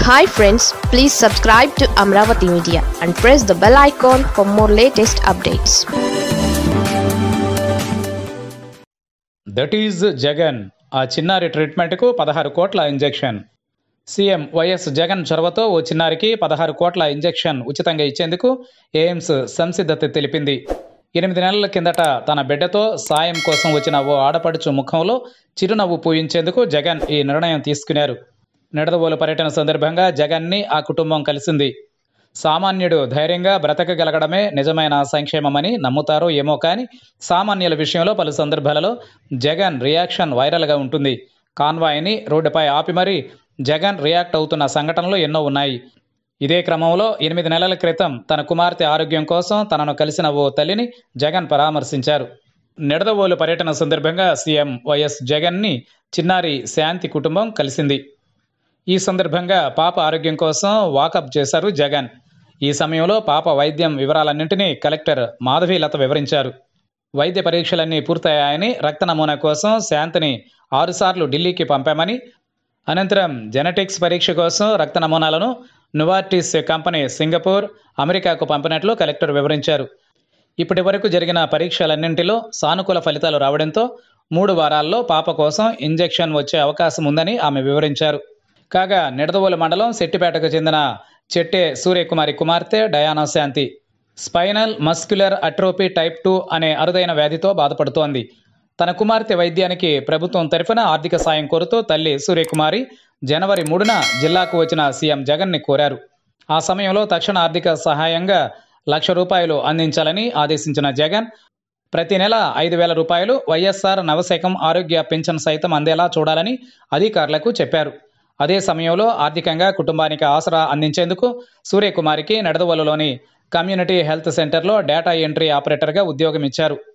hi friends please subscribe to Amaravati media and press the bell icon for more latest updates that is Jagan ఆ చిన్నారి ట్రీట్మెంట్కు పదహారు కోట్ల injection CM YS Jagan చొరవతో ఓ చిన్నారికి పదహారు కోట్ల ఇంజెక్షన్ ఉచితంగా ఇచ్చేందుకు ఎయిమ్స్ సంసిద్ధత తెలిపింది ఎనిమిది నెలల కిందట తన బిడ్డతో సాయం కోసం వచ్చిన ఓ ఆడపడుచు ముఖంలో చిరునవ్వు పూయించేందుకు జగన్ ఈ నిర్ణయం తీసుకున్నారు నిడదవోలు పర్యటన సందర్భంగా జగన్ని ఆ కుటుంబం కలిసింది సామాన్యుడు ధైర్యంగా బ్రతకగలగడమే నిజమైన సంక్షేమమని నమ్ముతారో ఏమో కానీ సామాన్యుల విషయంలో పలు సందర్భాలలో జగన్ రియాక్షన్ వైరల్గా ఉంటుంది కాన్వాయ్ని రోడ్డుపై ఆపి మరీ జగన్ రియాక్ట్ అవుతున్న సంఘటనలు ఎన్నో ఉన్నాయి ఇదే క్రమంలో ఎనిమిది నెలల క్రితం తన కుమార్తె ఆరోగ్యం కోసం తనను కలిసిన ఓ తల్లిని జగన్ పరామర్శించారు నిడదవోలు పర్యటన సందర్భంగా సీఎం వైఎస్ జగన్ని చిన్నారి శాంతి కుటుంబం కలిసింది ఈ సందర్భంగా పాప ఆరోగ్యం కోసం వాకప్ చేశారు జగన్ ఈ సమయంలో పాప వైద్యం వివరాలన్నింటినీ కలెక్టర్ మాధవీలత వివరించారు వైద్య పరీక్షలన్నీ పూర్తయ్యాయని రక్త నమూనా కోసం శాంతిని ఆరుసార్లు ఢిల్లీకి పంపామని అనంతరం జెనెటిక్స్ పరీక్ష కోసం రక్త నమూనాలను నువార్టిస్ కంపెనీ సింగపూర్ అమెరికాకు పంపినట్లు కలెక్టర్ వివరించారు ఇప్పటి వరకు జరిగిన పరీక్షలన్నింటిలో సానుకూల ఫలితాలు రావడంతో మూడు వారాల్లో పాప కోసం ఇంజెక్షన్ వచ్చే అవకాశం ఉందని ఆమె వివరించారు కాగా నిడదవోలు మండలం శెట్టిపేటకు చెందిన చెట్టే సూర్యకుమారి కుమార్తె Diana Shanti spinal muscular atrophy type two అనే అరుదైన వ్యాధితో బాధపడుతోంది తన కుమార్తె వైద్యానికి ప్రభుత్వం తరఫున ఆర్థిక సాయం కోరుతూ తల్లి సూర్యకుమారి జనవరి మూడున జిల్లాకు వచ్చిన సీఎం జగన్ని కోరారు ఆ సమయంలో తక్షణ ఆర్థిక సహాయంగా లక్ష రూపాయలు అందించాలని ఆదేశించిన జగన్ ప్రతి నెల ఐదు వేల రూపాయలు వైఎస్ఆర్ నవశకం ఆరోగ్య పెన్షన్ సైతం అందేలా చూడాలని అధికారులకు చెప్పారు అదే సమయంలో ఆర్థికంగా కుటుంబానికి ఆసరా అందించేందుకు సూర్యకుమారికి నడదవోలులోని కమ్యూనిటీ హెల్త్ సెంటర్లో డేటా ఎంట్రీ ఆపరేటర్గా ఉద్యోగం ఇచ్చారు